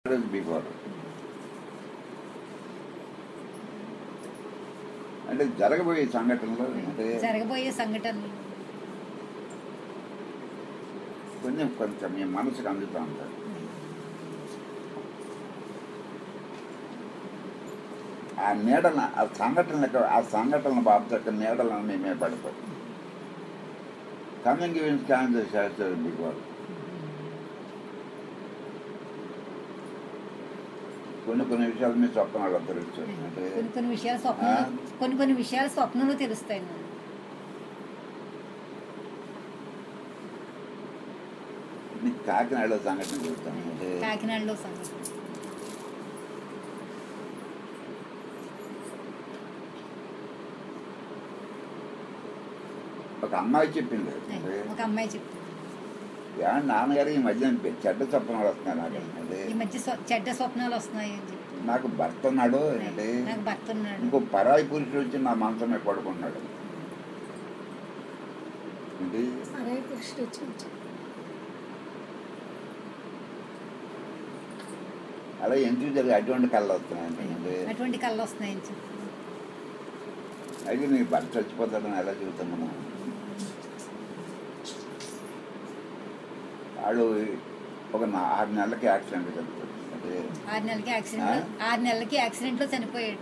Before అంటే జరగబోయే సంఘటనలో అంటే జరగబోయే సంఘటనలు కొంచెం కొంచెం మీ మనసుకు అందుతూ ఉంటారు ఆ నీడల ఆ సంఘటనలకు ఆ సంఘటనల బాబు యొక్క నీడలను మేమే పడతాం కమింగ్ ఈవెంట్స్ క్యాన్ శాస్త్ర బిఫోర్ కొన్ని కొన్ని విషయాలు మీ స్వప్నాలు తెలుసు అంటే కొన్ని కొన్ని విషయాలు స్వప్నంలో ఆ? కొన్ని కొన్ని విషయాలు స్వప్నంలో తెలుస్తాయి నాకు. మీకు కాకినాడలో సంఘటన చెప్తాను అంటే కాకినాడలో సంఘటన ఒక అమ్మాయి చెప్పింది అంటే ఒక అమ్మాయి చెప్తుంది ఏమన్నా నాన్నగారు ఈ మధ్య చెడ్డ స్వప్నాలు వస్తున్నాయి నాకు అంటే ఈ మధ్య స్వ- చెడ్డ స్వప్నాలు వస్తున్నాయి అని చెప్పి నాకు భర్త ఉన్నాడు అంటే నాకు భర్త ఉన్నాడు ఇంకో పరాయి పురుషుడు వచ్చి నా మంచమే పడుకున్నాడు ఏంటి అరే పురుషుడు వచ్చి వచ్చి అలా ఎందుకు జరిగి అటువంటి కళ్ళు వస్తున్నాయి అంటే అటువంటి కళ్ళు వస్తున్నాయని చెప్పి అయితే నీ భర్త చచ్చిపోతాడని ఎలా చెబుతాం మనం వాడు ఒక నా- ఆరు నెలలకి యాక్సిడెంట్ జరుగుతుంది అంటే ఆరు నెలలకి యాక్సిడెంట్ ఆరు నెలలకి యాక్సిడెంట్ లో చనిపోయాడు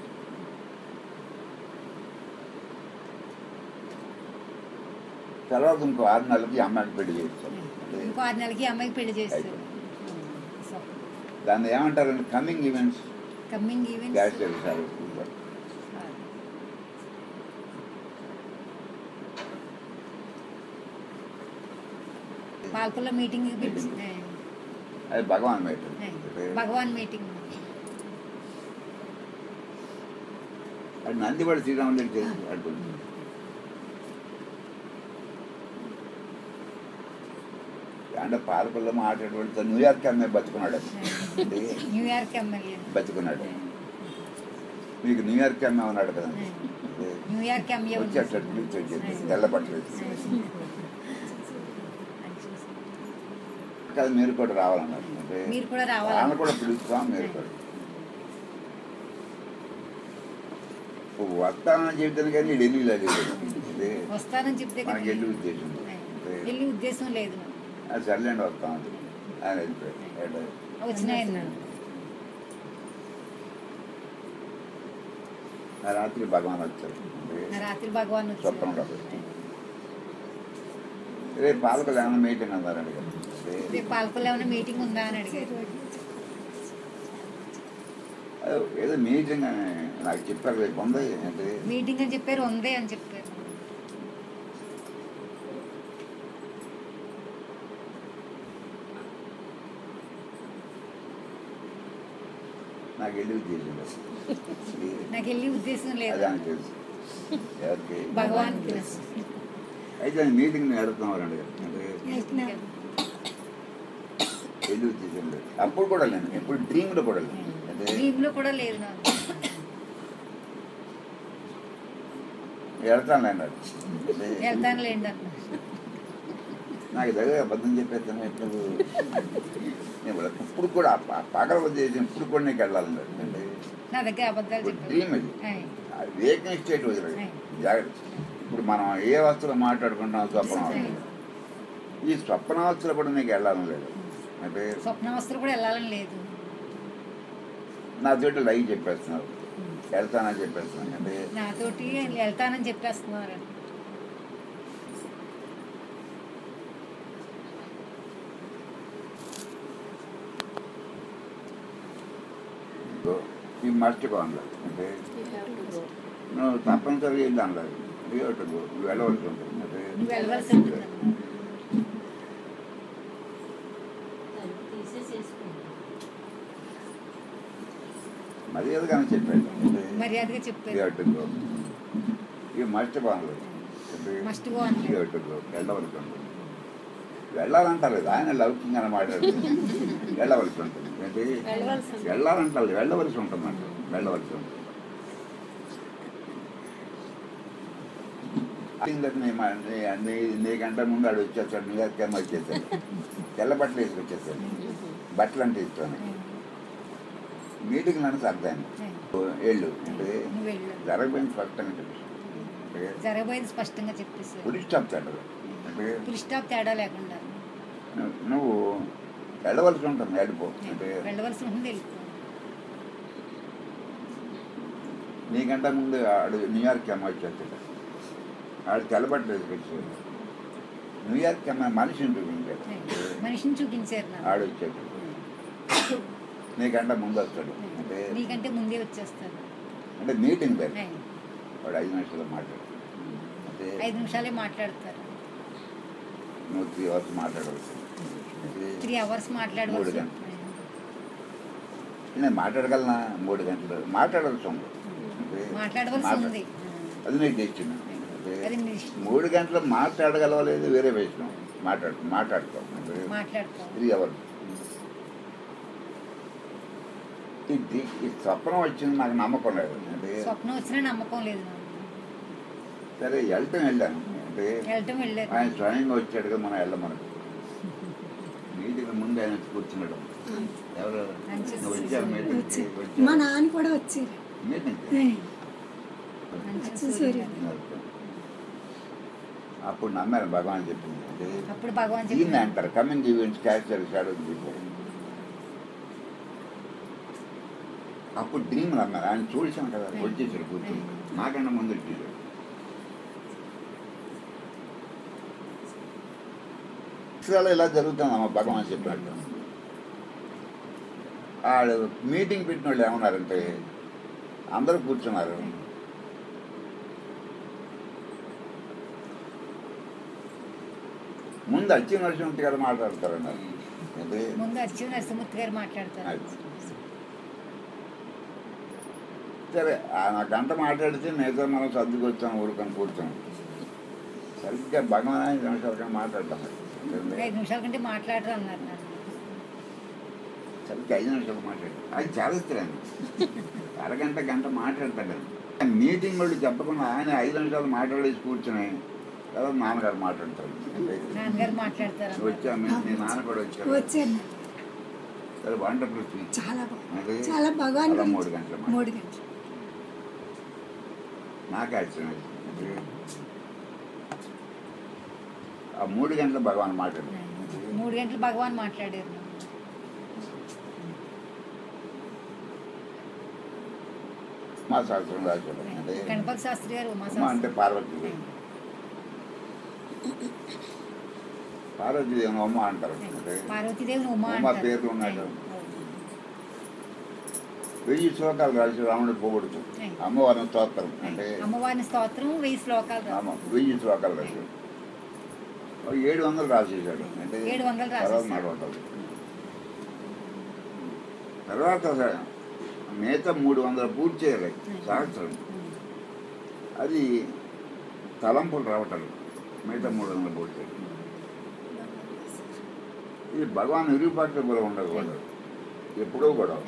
తర్వాత ఇంకో ఆరు నెలలకి అమ్మాయికి పెళ్లి చేస్తాం అంటే ఇంకో ఆరు నెలలకి ఈ అమ్మాయికి పెళ్లి చేస్తారు దాన్ని ఏమంటారంటే coming events coming events cast చేస్తారు పాల్కొల్లో మీటింగ్ పిలిచి అది భగవాన్ మేట భగవాన్ మీటింగ్ అది నందివాడి శ్రీరాముడికి తెలుసు అటు అంటే పాలకొల్లో మాట్లాడేవాడితో న్యూయార్క్ అమ్మాయి బతుకున్నాడు అంటే న్యూయార్క్ ఎమ్మెల్యే బతుకున్నాడు మీకు న్యూయార్క్ అమ్మాయి ఉన్నాడు కదా న్యూయార్క్ ఎమ్మెల్యే వచ్చేటట్టు పిలిచి వచ్చేది తెల్ల బట్టలు వేసి. కదా మీరు కూడా రావాలన్నారు అంటే మీరు కూడా ఆమె రావాలి కూడా పిలుస్తాం మీరు కూడా వస్తానని చెబుతాను కానీ ఢిల్లీ లేదు అంటే వస్తానని చెప్తే కదా. మనకి వెళ్ళి ఉద్దేశం లేదు. అంటే వెళ్ళి ఉద్దేశం లేదు అది సర్లేండి వస్తామని ఆయన వెళ్ళిపోయాడు వచ్చిన ఆయన ఆ రాత్రి భగవాన్ వచ్చారు అంటే రాత్రి భగవాన్ స్వప్నంలో వచ్చారు వచ్చారు. రేపు పాలకులు ఏమైనా మీటింగ్ అన్నారండి కదా అంటే రేపు పాల్కొల్లో ఏమైనా మీటింగ్ ఉందా అని అడిగారు అది ఏదో మీటింగ్ అని నాకు చెప్పారు రేపు ఉంది అంటే మీటింగ్ అని చెప్పారు ఉంది అని చెప్పారు నాకు వెళ్ళి ఉద్దేశం లేదు నాకు వెళ్ళి ఉద్దేశం లేదు అది అని తెలుసు ఎవరికి భగవాన్ తెలుసు అయితే ఆయన మీటింగ్ నడుతున్నారండి అంటే వెళ్తున్నాను వెళ్ళి ఉద్దేశం లేదు అప్పుడు కూడా లేను ఎప్పుడు డ్రీమ్లో కూడా లేదు అంటే డ్రీమ్ లో కూడా లేదు నాకు వెళ్తాను అన్నాడు అంటే వెళ్తాను లేండి అన్న నాకు దగ్గర అబద్ధం చెప్పేస్తాను ఎప్పుడు నేను కూడా ఇప్పుడు కూడా ఆ పగల ఉద్దేశం ఇప్పుడు కూడా నీకు వెళ్ళాలన్నాడు అంటే నా దగ్గర అబద్ధాలు ఇప్పుడు చెప్పారు డ్రీమ్ అది ఆయ్. వేకెన్ స్టేట్ వదిలేదు జాగ్రత్త ఇప్పుడు మనం ఏ వస్తువులు మాట్లాడుకుంటాం స్వప్నం ఈ స్వప్నావస్థలో కూడా నీకు వెళ్ళాలని లేదు అంటే స్వప్నావస్థలు కూడా వెళ్ళాలని లేదు నా తోటి లైవ్ చెప్పేస్తున్నారు వెళ్తానని చెప్పేస్తున్నాను అంటే నాతోటి వెళ్తానని చెప్పేస్తున్నారు ఈ మస్ట్ బాగుంది అంటే నువ్వు తప్పనిసరిగా వెళ్ళి అనలేదు నువ్వు వెళ్ళవలసి ఉంటుంది అంటే నువ్వు వెళ్ళవలసి ఉంటుంది మర్యాదగానే చెప్పాడు అంటే మర్యాదగా చెప్పారు థియేటర్లో ఇక మస్ట్ బాగుంది అంటే మస్ట్ గో అన్నాడు థియేటర్లో వెళ్ళవలసి ఉంటుంది వెళ్ళాలంటారు ఆయన లౌకికంగా మాట్లాడుతుంది వెళ్ళవలసి ఉంటుంది ఏంటి వెళ్ళవలసి ఉంటుంది. వెళ్ళాలంటారు వెళ్ళవలసి ఉంటుందంట వెళ్ళవలసి ఉంటుంది ఇందాక నీ మా- నీ- నీ- నీకంటే ముందు ఆడు వచ్చేస్తాడు న్యూయార్క్ ఏమో వచ్చేసాడు తెల్ల బట్టలు వేసుకొచ్చేసాడు బట్టలు అంటే ఇస్తాను మీటింగ్ అని సర్దాను వెళ్ళు అంటే నువ్వు వెళ్ళు జరగబోయింది స్పష్టంగా చెప్పేసి అంటే జరగబోయేది స్పష్టంగా చెప్పేసి పులి స్టాప్ తేడదు అంటే ఫుల్ స్టాప్ తేడా లేకుండా నువ్వు- నువ్వు వెళ్ళవలసి ఉంటుంది వెళ్ళిపో అంటే వెళ్ళవలసి ఉంటుంది వెళ్ళిపో నీకంటే ముందు ఆడు న్యూయార్క్ అమ్మ వచ్చేస్తాడు ఆడు తెల్లబట్టలేదు పెట్టేసాడు న్యూయార్క్ అమ్మ మనిషిని చూపించాడు మనిషిని చూపించారు నాకు ఆడు వచ్చాడు నీకంటే ముందు వస్తాడు అంటే నీకంటే ముందే వచ్చేస్తారు అంటే మీటింగ్ పేరు ఏయ్, వాడు ఐదు నిమిషాలు మాట్లాడు అంటే ఐదు నిమిషాలే మాట్లాడతారు నువ్వు త్రీ అవర్స్ మాట్లాడవచ్చు అంటే త్రీ అవర్స్ మూడు మాట్లాడవలసి గంటలు. నేను మాట్లాడగలనా మూడు గంటలు మాట్లాడవలసి ఉంది అంటే మాట్లాడవలసి మాట్లా- ఉంది అది నీకు తెచ్చిన అది నీ ఇష్టం. మూడు గంటలు మాట్లాడగలవలేదు వేరే విషయం మాట్లాడు మాట్లాడుతాం అంటే మాట్లాడతావు త్రీ అవర్స్ ఇది ఈ స్వప్నం వచ్చింది నాకు నమ్మకం లేదు అంటే స్వప్నం వచ్చినా నమ్మకం లేదు నాకు సరే వెళ్ళటం వెళ్ళాను అంటే వెళ్ళటం వెళ్ళారు ఆయన స్వయంగా వచ్చాడు కదా మనం వెళ్ళమను మీటింగ్ ముందు ఆయన వచ్చి కూర్చున్నాడు ఎవరు మంచి నువ్వు వచ్చావు మీటింగ్కి వచ్చి మా వచ్చావు నాన్న కూడా వచ్చారు మీటింగ్కి ఏయ్, మంచి వచ్చి సూర్యుడు. సూర్యుడు. అప్పుడు నమ్మాను భగవాన్ చెప్పింది అంటే అప్పుడు భగవాన్ దీన్ని చెప్పింది అంటారు కమింగ్ ఈవెంట్స్ క్యాప్చర్ షాడో చెప్పారు అప్పుడు డ్రీమ్ నమ్మాను ఆయన చూసాను కదా వచ్చేసాడు కూర్చొని నాకన్నా ముందు వచ్చేసాడు అసలు ఇలా జరుగుతుందమ్మా భగవాన్ చెప్పినట్టు వాళ్ళు మీటింగ్ పెట్టిన వాళ్ళు ఏమన్నారంటే అందరూ కూర్చున్నారు ముందు అచ్చి నరసింహ గారు మాట్లాడతారన్నారు అంటే ముందు వచ్చి నరసింహూర్తి గారు మాట్లాడతారు అది. సరే ఆ గంట మాట్లాడితే మిగతా మనం సర్దుకొచ్చాం ఊరుకొని కూర్చోం సరిగ్గా భగవాన్ ఐదు నిమిషాల కన్నా మాట్లాడతాం ఐదు నిమిషాల కంటే మాట్లాడరు అన్నారు నన్ను సరిగ్గా ఐదు నిమిషాలు మాట్లాడు అది చాలా ఇష్టం అరగంట గంట మాట్లాడతాడు మీటింగ్ వాళ్ళు చెప్పకుండా ఆయన ఐదు నిమిషాలు మాట్లాడేసి కూర్చుని తర్వాత నాన్నగారు మాట్లాడతారు అంటే నాన్నగారు మాట్లాడతారు నువ్వు వచ్చా మీ- మీ నాన్న కూడా వచ్చారు వచ్చాను సరే వండర్ఫుల్ స్పీచ్ చాలా బాగుంది అది చాలా భగవాన్ అలా గురించి- మూడు గంటలు మాట్లాడు. మూడు గంటలు నాకు ఆశ్చర్యం వేసింది. ఆ మూడు గంటలు భగవాన్ మాట్లాడు మూడు గంటలు భగవాన్ మాట్లాడారు మా శాస్త్రం రాశాడు అంటే గణపతి శాస్త్రి గారు ఉమా ఉమ అంటే శాస్త్రి పార్వతీ పార్వతీదేవి ఉమ్మ అంటారు అంటే పార్వతీదేవిని ఉమా ఉమా అంటారు పేరు ఉన్నాడు. వెయ్యి శ్లోకాలు రాసి రాముడు పోగొడుతు అమ్మవారిని స్తోత్రం అంటే అమ్మవారిని స్తోత్రం వెయ్యి శ్లోకాలు ఆమె వెయ్యి శ్లోకాలు రాశాడు ఓ ఏడు వందలు రాసేసాడు అంటే ఏడు వందలు తర్వాత రాసేసాడు. నడవటం తర్వాత మిగతా మూడు వందలు పూర్తి చేయాలి సహస్రం అది తలంపులు రావటం మిగతా మూడు వందలు పూర్తి చేయాలి ఇది భగవాన్ విరూపాక్ష ఉండకూడదు ఎప్పుడూ కూడా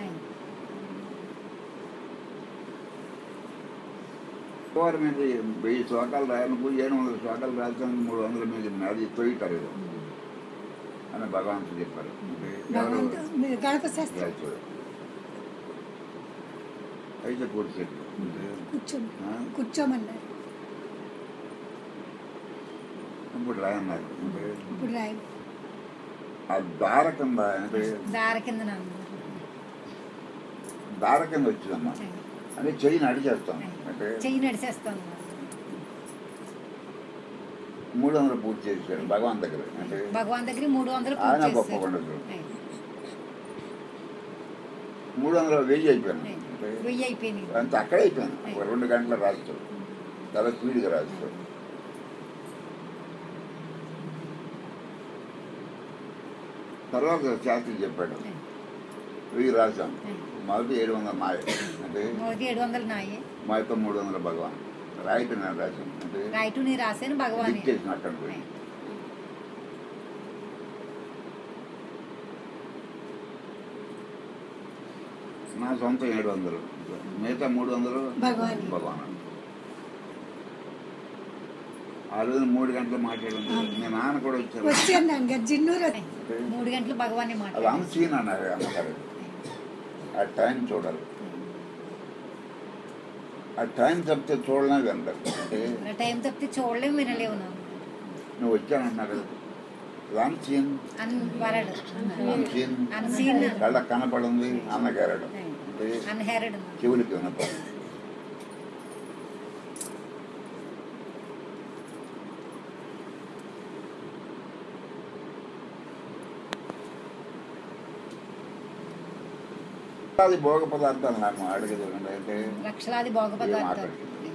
వారి మీద వెయ్యి శ్లోకాలు రాయనుకో ఏడు వందల శ్లోకాలు రాసాను మూడు వందల మీద అది తొయ్యటారు ఇది అని భగవంతుడు చెప్పారు అంటే ఎవరు భగవంతుడు మీరు గణపతి శాస్త్రి రాశారు. అయితే పూర్తి చేయాలి. అంటే, కూర్చోండి ఆ, కూర్చోమన్నారు ఇప్పుడు రాయన్నారు అంటే ఇప్పుడు రాయి ఆ దార కింద అంటే దార కింద నన్ను దార కింద వచ్చిందమ్మా అంటే చెయ్యి నడిచేస్తాం అంటే చెయ్యి నడిచేస్తాను మూడు వందలు పూర్తి చేశాడు భగవాన్ దగ్గర అంటే భగవాన్ దగ్గర మూడు వందలు ఆయన పూర్తి గొప్ప చేశారు పండుగ మూడు వందల వెయ్యి అయిపోయాను అంటే వెయ్యి అయిపోయింది అంత అక్కడే అయిపోయాను ఒక రెండు గంటల రాస్తాడు చాలా స్పీడ్గా రాస్తాడు తర్వాత శాస్త్రి చెప్పాడు వెయ్యి రాశాం మొదటి ఏడు వందల మాయ అంటే మొదటి ఏడు వందలు నాయే మాయతో మూడు వందల భగవాన్ రాయిట్ నేను రాశాను అంటే రైటు నీ రాశాను భగవాన్ లిక్ చేసిన అక్కడ పోయి నా సొంతం ఏడు వందలు మిగతా మూడు వందలు భగవాన్. భగవాన్ ఆ రోజు మూడు గంటలు మాట్లాడింది మీ నాన్న కూడా వచ్చారు వచ్చాను నాన్నగారు జిన్నూరు వచ్చి- మూడు గంటలు భగవాన్ మాట అది అన్సీన్ అన్నారు అమ్మగారు ఆ టైం చూడాలి ఆ టైం తప్పితే చూడలే వింటారు అంటే ఆ టైం తప్పితే చూడలేము వినలేము నాన్న నువ్వు వచ్చానంటున్నారు కదా రామ్ సీన్ అన్ వరడు రామ్ సీన్ అన్సీన్ కళ్ళ కనపడింది అన్నగారడం అంటే అన్హెరడ్ చెవులకి వినపడు అది భోగ పదార్థాలు నాకు అడిగేది అంటే లక్షలాది భోగ పదార్థాలు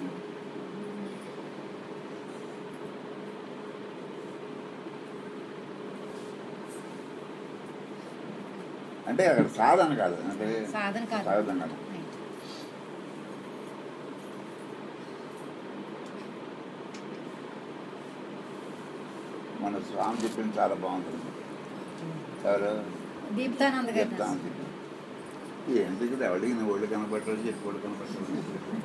అంటే అక్కడ సాధన కాదు అంటే సాధన కాదు సాధన కాదు మన స్వామి చెప్పింది చాలా బాగుంటుంది ఎవరు దీప్తానంద గారు చెప్తాను చెప్పింది ఏంటి ఇక్కడ ఎవరికి నువ్వు ఒళ్ళు కనపట్టలేదు చెప్పి ఒళ్ళు కనపట్టలేదు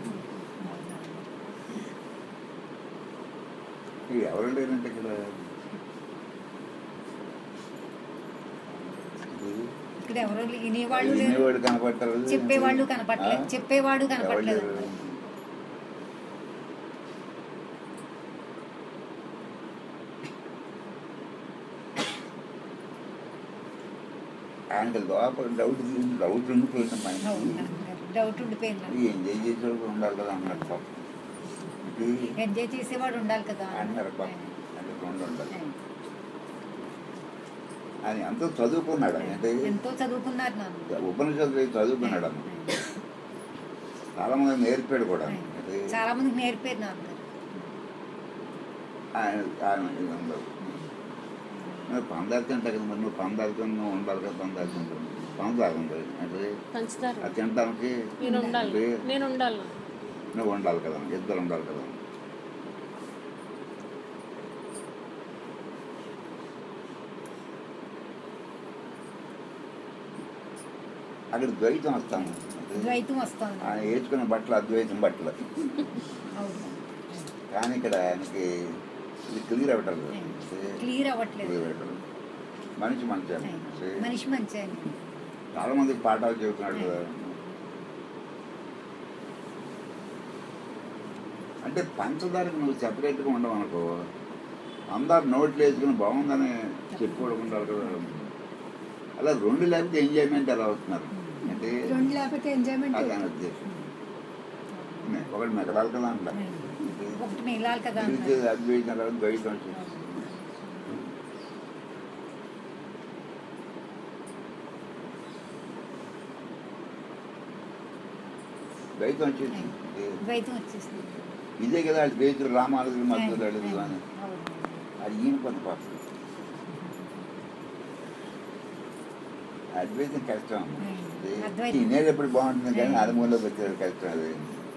ఇక ఎవరు లేరంటే ఇక్కడ ఇది ఇక్కడ ఎవరు వినేవాళ్ళు లేరు వినేవాడు కనపడతారు చెప్పేవాళ్ళు కనపట్లేదు ఆ? చెప్పేవాడు ఎవరు కనపట్లేదు లేరు. ఆయనకి లోపల డౌట్ డౌట్ ఉండిపోయింది మా ఇంటికి. డౌట్ ఉండిపోయింది నాకు. ఎంజాయ్ చేసేవాడు ఉండాలి కదా అన్నట్టు పాపం. ఇది ఎంజాయ్ చేసేవాడు ఉండాలి కదా అన్నారు పాపం అంటే రెండు ఉండాలి ఆయన ఎంతో చదువుకున్నాడు అంటే ఎంతో చదువుకున్నారు నాన్న ఉపనిషత్తులు చదువుకున్నాడు అన్న చాలా మంది నేర్పాడు కూడా అంటే చాలా మందికి నేర్పారు నాన్నగారు ఆయన ఆయన ఇది ఉండదు నువ్వు పందాలు తింటా కదా మరి నువ్వు పందాలు తిని నువ్వు ఉండాలి కదా పందాలు తింటావు పందాలు ఉంది అంటే పంచుతారు అది తినడానికి నేను ఉండాలి అంటే నేను ఉండాలి నువ్వు ఉండాలి కదా ఇద్దరు ఉండాలి కదా అక్కడ ద్వైతం వస్తాను ద్వైతం వస్తుంది ఆయన వేసుకున్న బట్టలు అద్వైతం బట్టలు అవును కానీ ఇక్కడ ఆయనకి ఇది క్లియర్ అవ్వటం క్లియర్ అవ్వట్లేదు క్లియర్ అవ్వటం మనిషి మంచి మనిషి మంచి ఆయన చాలా మందికి పాఠాలు చెబుతున్నాడు కదా అంటే పంచదారకు నువ్వు సెపరేట్గా ఉండవు అనుకో అందరు నోట్లు వేసుకుని బాగుందని చెప్పుకోవడం ఉండాలి కదా అలా రెండు లేకపోతే ఎంజాయ్మెంట్ ఎలా అవుతున్నారు అంటే రెండు లేకపోతే ఎంజాయ్మెంట్ అది ఆయన ఉద్దేశం ఒకటి మెగడాలి కదా అంట ఒకటి మిగలాలి కదా పిలిచేది అన్నారు. అద్వైతం లేదా ద్వైతం వచ్చేసి. ద్వైతం వచ్చేసి ద్వైతం వచ్చేసింది ఇదే కదా వాళ్ళ స్నేహితులు రామానుజులు మధ్యలో అడుగుదు అని అవును. అది ఈయన పని పాపం అద్వైతం కష్టం ఇది అద్వైతం. తినేటప్పుడు బాగుంటుంది కానీ అనుభవంలోకి వచ్చేది కష్టం అది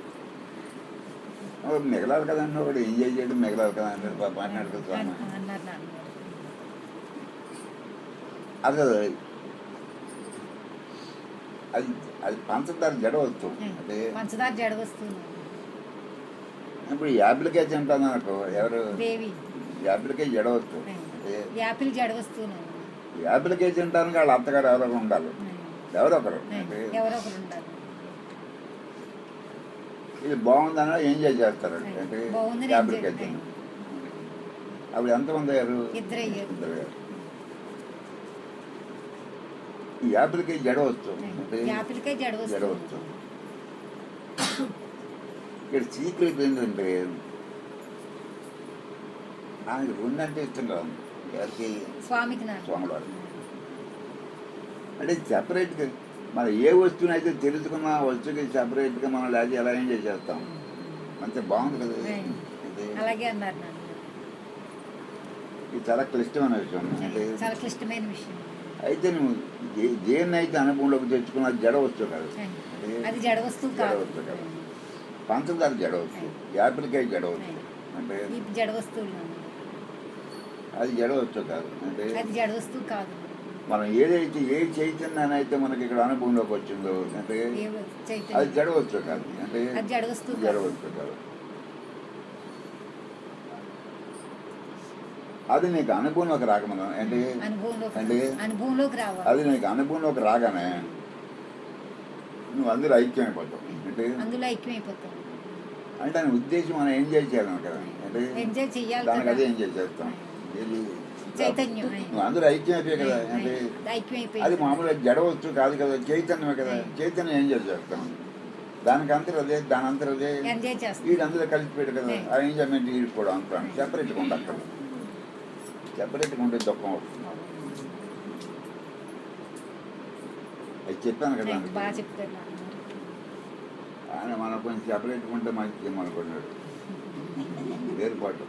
ఓ, మిగలాలి కదా అన్న ఒకటి ఎంజాయ్ చేయడం మిగలాలి కదా అన్నాడు పాప అన్నాడు కదా స్వామి అన్నారు నాన్నగారు అసలు అది అది పంచదార జడ వస్తువు అంటే పంచదార జడ వస్తుంది ఇప్పుడు యాపిల్కాయ తింటాను అనుకో ఎవరు దేవి యాపిల్కాయ జడ వస్తువు అంటే యాపిల్ జడ వస్తుంది యాపిల్కాయ తింటానికి వాళ్ళ అత్తగారు ఎవరో ఒకరు ఉండాలి ఎవరో ఒకరు అంటే ఎవరో ఒకరు ఉండాలి ఇది బాగుందని ఎంజాయ్ చేస్తారు అంటే బాగుందని యాపిల్కాయ enjoy- తిని అప్పుడు ఎంతమంది అయ్యారు ఇద్దరు అయ్యారు ఇద్దరు అయ్యారు ఈ యాపిల్కాయ జడ వస్తువు అంటే యాపిల్కాయ జడ జడ వస్తుంది వస్తువు ఇక్కడ సీక్రెట్ ఏంటంటే ఆయనకి రెండు అంటే ఇష్టం కాదు ఎవరికి స్వామికి నాకు స్వామివారు అంటే సెపరేట్గా మన ఏ వస్తువుని అయితే తెలుసుకున్న ఆ వస్తువుకి సెపరేట్గా మనం లేకపోతే ఎలా ఎంజాయ్ చేస్తాం అంతే బాగుంది కదా ఇది. ఉమ్. ఇది అలాగే అన్నారు నాన్న ఇది చాలా క్లిష్టమైన విషయం అంటే చాలా క్లిష్టమైన విషయం అయితే నువ్వు దే- దేన్ని అయితే అనుభవంలోకి తెచ్చుకున్న అది జడ వస్తువు కాదు అది జడ వస్తువు జడ కాదు వస్తువు కాదు పంచదార జడ వస్తువు యాపిల్కాయ జడ వస్తువు అంటే ఈ జడ వస్తువులు నాన్న. అది జడ వస్తువు కాదు అంటే అది జడ వస్తువు కాదు మనం ఏదైతే ఏ చైతన్యాన్ని అయితే మనకి ఇక్కడ అనుభవంలోకి వచ్చిందో అంటే ఏ అది చైతన్యం జడ వస్తువు కాదు అంటే అది జడ వస్తువు జడ కాదు వస్తువు కాదు అది నీకు అనుభవంలోకి రాకమను అంటే అనుభవంలోకి అంటే అనుభవంలోకి రావాలి అది నీకు అనుభవంలోకి రాగానే నువ్వు అందరూ ఐక్యం అయిపోతావు అంటే అందులో ఐక్యమైపోతాం అంటే ఆయన ఉద్దేశం మనం ఎంజాయ్ చేయాలి కదా అంటే ఎంజాయ్ చెయ్యాలి దానికి కదా అదే ఎంజాయ్ చేస్తాం ఏది? చైతన్యం. నువ్వు అందరూ ఐక్యం అయిపోయాయి కదా అంటే అది ఐక్యమైపోయింది మామూలుగా జడ వస్తువు కాదు కదా చైతన్యమే కదా చైతన్యం ఎంజాయ్ చేస్తాం దానికి అంతరం అదే దాని అంతరం అదే ఎంజాయ్ చేస్తాం వీళ్ళందరూ కలిసిపోయాడు కదా ఆ ఎంజాయ్మెంట్ వీడికి కూడా అంటాను సెపరేట్గా ఉండక్కడ సెపరేట్గా ఉంటే దుఃఖం వస్తుంది అది చెప్పాను కదా థాంక్స్, బాగా చెప్తారు ఆయన మనం కొంచెం సెపరేట్గా ఉంటే మంచిది ఏమనుకున్నాడు వేరుపాటు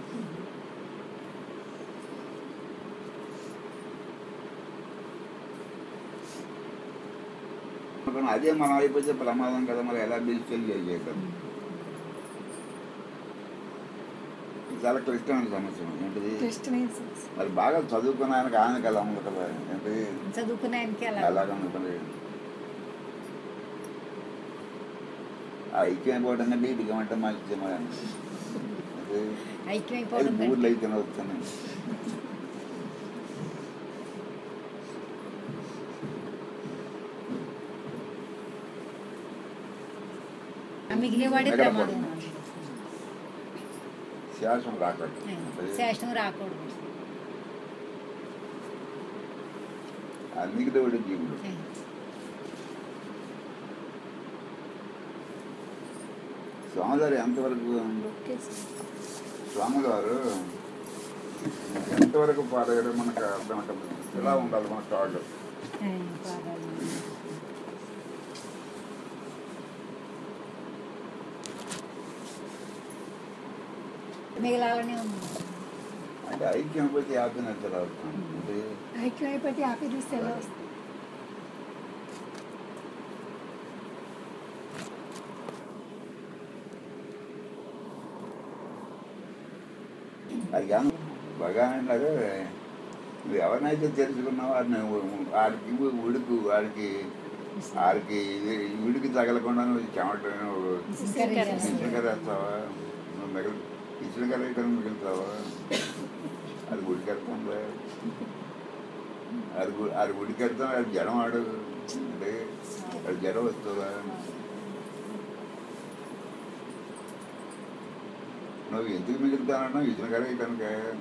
అనుకున్నా, అదే మనం అయిపోతే ప్రమాదం కదా మరి ఎలా డిజిటల్ చేద్దాం ఇది చాలా క్లిష్టమైన సమస్య ఏంటిది క్లిష్టమైన సమస్య. మరి బాగా చదువుకున్న ఆయనకి ఆయన కదా అమ్మ కదా ఏంటి చదువుకునే ఆయనకి అలా అలాగనుకుని ఆ ఐక్యం పోవడం కంటే ఇది గమంటే మంచిది మరి అంటే అది ఐక్యమైపోవడం ఊర్లో కంటే అయితే వస్తున్నాయి ఆ మిగిలినవాడే ఎక్కడ ప్రమాదం శాసనం రాకూడదు శేషం రాకూడదు ఆ మిగిలిన జీవుడు స్వామివారు ఎంతవరకు ఓకే సార్. స్వాములు వారు ఎంతవరకు పాడారో మనకు అర్థం అవుతుంది ఎలా ఉండాలి మన కాళ్ళు పాదాలు. మిగలాలనే ఉంది అంటే ఐక్యం పోతే హ్యాపీనెస్ ఎలా అవుతుంది అంటే ఐక్యం అయిపోతే హ్యాపీనెస్ ఎలా వస్తుంది అది కాను బాగా అన్నారు నువ్వు ఎవరినైతే తెలుసుకున్నావో వాడిని వాడికి ఉడుకు వాడికి వాడికి ఉడికి తగలకుండా నువ్వు చెమట నువ్వు ఇచ్చిన కర్ర వేస్తావా నువ్వు మిగిలి ఇచ్చిన కర్ర ఇక్కడ మిగులుతావా అది ఉడికెడతాంలే అది గు- అది ఉడికెడతాం అది జనం ఆడు అంటే అది జ్వరం వస్తుందా నువ్వు ఎందుకు మిగులుతానన్నా ఇచ్చిన కర్ర కనుక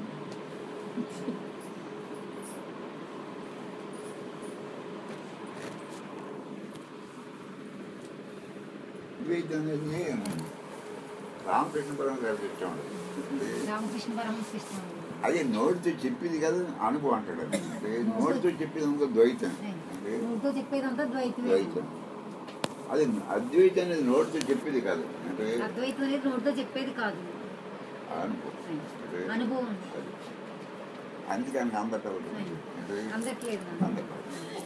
ద్వైతం అనేది రామకృష్ణ పరం గారికి ఇష్టం ఉండదు. రామకృష్ణ పరమహంస ఇష్టం అదే నోటితో చెప్పింది కాదు అనుభవం అంటాడు అది. అంటే నోటితో చెప్పేది ఇంకో ద్వైతం అంటే నువ్వుతో చెప్పేదంతా ద్వైతమే ద్వైతం అది అద్వైతం అనేది నోటితో చెప్పేది కాదు అంటే అద్వైతం అనేది నోటితో చెప్పేది కాదు అనుభవం అంటే అనుభవం అది. అందుకని అందటం అంటే అందట్లేదు అందటం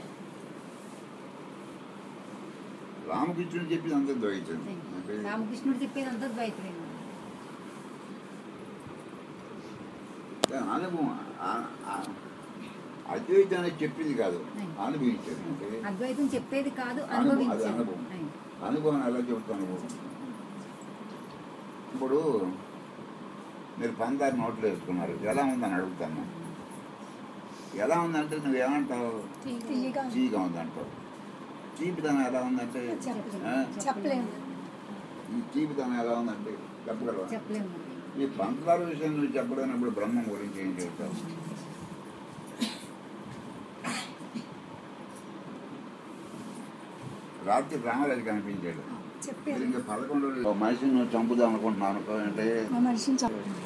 రామకృష్ణుడు చెప్పింది అంత ద్వైతం అంటే రామకృష్ణుడు చెప్పేదంతా ద్వైతమే దాని అనుభవం ఆ- ఆ- అద్వైతం అనేది చెప్పింది కాదు అనుభవించారు అంటే అద్వైతం చెప్పేది కాదు అనుభవం, అది అనుభవించేది అనుభవం. అనుభవం ఎలా చెబుతాను అనుభవం ఇప్పుడు మీరు పందారు నోట్లో వేసుకున్నారు ఎలా ఉందని అడుగుతాను ఎలా ఉందంటే నువ్వేమంటావు తీయగా చీగా ఉందంటావు చీపితనం ఎలా ఉందంటే చెప్పలేము. ఆ? చెప్పలేము ఈ చీపితనం ఎలా ఉందంటే చెప్పగలవా చెప్పలేము ఈ పంచదార విషయం నువ్వు చెప్పలేనప్పుడు బ్రహ్మం గురించి ఏం చెప్తావు రాత్రి రామరాజు కనిపించాడు మీరు చెప్పారు ఇంకా పదకొండు రోజులు ఓ మనిషిని నువ్వు చంపుదాం అనుకుంటున్నావు అనుకో అంటే మా మనిషిని చెప్పలేదు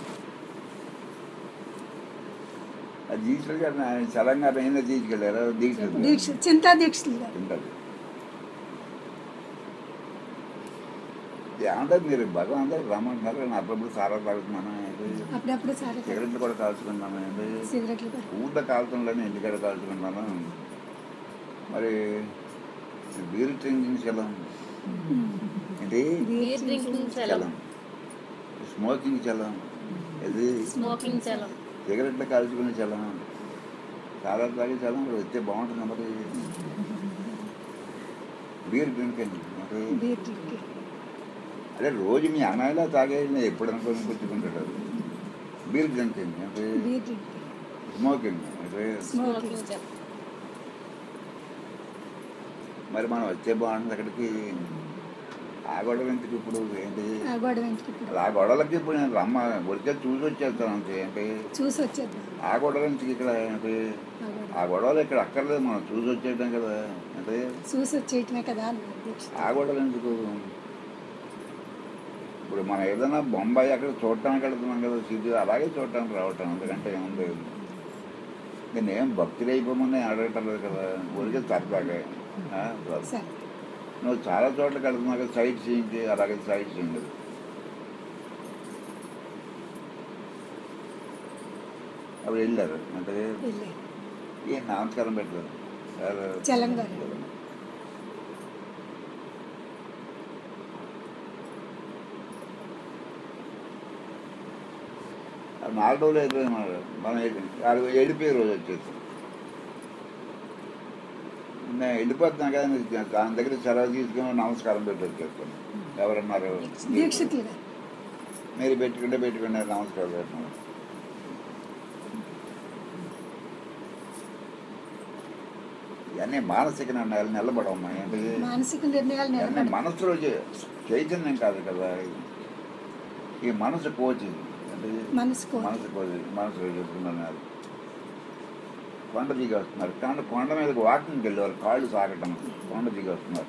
అది దీక్షలు గారు తెలంగాణ అయినా తీసుకెళ్ళారు దీక్షలు దీక్ష చింతా దీక్షలు గారు. తింటారు ఏమంటే మీరు భగవాన్ దగ్గర రమ్మంటున్నారు నేను అప్పుడప్పుడు సారా తాగుతున్నాను ఏంటి? అప్పుడప్పుడు సార్ సిగరెట్లు కూడా కాల్చుకున్నాను ఏంటి? సిగరెట్లు కూడా ఊళ్ళో కాల్చడంలోనే ఇంటికాడ కాల్చుకుంటాను మరి బీర్ డ్రింకింగ్ చలం ఏంటి beer drinking Chalam smoking Chalam ఇది స్మోకింగ్ చలం సిగరెట్లు కాల్చుకునే చలం చాలా తాగే చలం మరి వస్తే బాగుంటుంది మరి బీర్ డ్రింకింగ్ మరి బీర్ డ్రింక్ అదే రోజు మీ అన్నయ్యలా తాగే ఎప్పుడు అనుకోని గుర్తుకుంటాడు బీర్ డ్రింకింగ్ అంటే బీర్ డ్రింక్ స్మోకింగ్ అంటే స్మోకింగ్ స్మోకింగ్ చలం మరి మనం వచ్చే బాగుంటుంది అక్కడికి ఆ గొడవ ఎందుకు ఇప్పుడు ఏంటి ఆ గొడవ ఇంటికి ఇప్పుడు అలా ఆ గొడవలకి ఇప్పుడు నేను రమ్మ వచ్చే చూసి వచ్చేస్తాను అంతే ఏంటి చూసి వచ్చేద్దాం ఆ గొడవ నుంచి ఇక్కడ ఏంటి ఆ గొడవ ఆ గొడవలు ఇక్కడ అక్కర్లేదు మనం చూసి వచ్చేయడం కదా అంటే చూసి వచ్చేయటమే కదా అన్నారు దీక్షితులు ఆ గొడవలు ఎందుకు ఇప్పుడు మనం ఏదైనా బొంబాయి అక్కడ చూడటానికి వెళ్తున్నాం కదా సిటీ అలాగే చూడటానికి రావటం ఎందుకంటే ఏముంది నేను ఏం భక్తులు అయిపోమని అడగటం లేదు కదా ఊరికే సరదాగా ఆ, సరదా. సరే నువ్వు చాలా చోట్లకి వెళ్తున్నావు కదా సైట్ సీయింగ్కి అలాగే సైట్ సీయింగ్ అప్పుడు వెళ్ళారు అంటే వెళ్ళారు ఏ నమస్కారం పెట్టలేదు చాలా చలంగారు అది నాలుగు రోజులు అయిపోయింది మన మనం అది వెళ్ళిపోయే రోజు వచ్చేసి నేను వెళ్ళిపోతున్నాను కదా నీకు దాని దగ్గర సెలవు తీసుకుని నమస్కారం పెట్టి వచ్చేస్తాను ఎవరన్నారు దీక్షితులు గారు మీరు పెట్టుకుంటే పెట్టుకుంటే నమస్కారం పెట్టినారు ఇవన్నీ మానసిక నిర్ణయాలు నిలబడమ్మా ఏంటి మానసిక నిర్ణయాలు ఇవన్నీ నిలబడి మనసులో చే- చైతన్యం కాదు కదా ఈ మనసు కోచి అంటే మనసుకో మనసు కోచి మనసు చెప్తున్నాను కొండ దిగి వస్తున్నారు కానీ కొండ మీద వాకింగ్కి వెళ్ళేవారు కాళ్ళు సాగటం కొండ దిగి వస్తున్నారు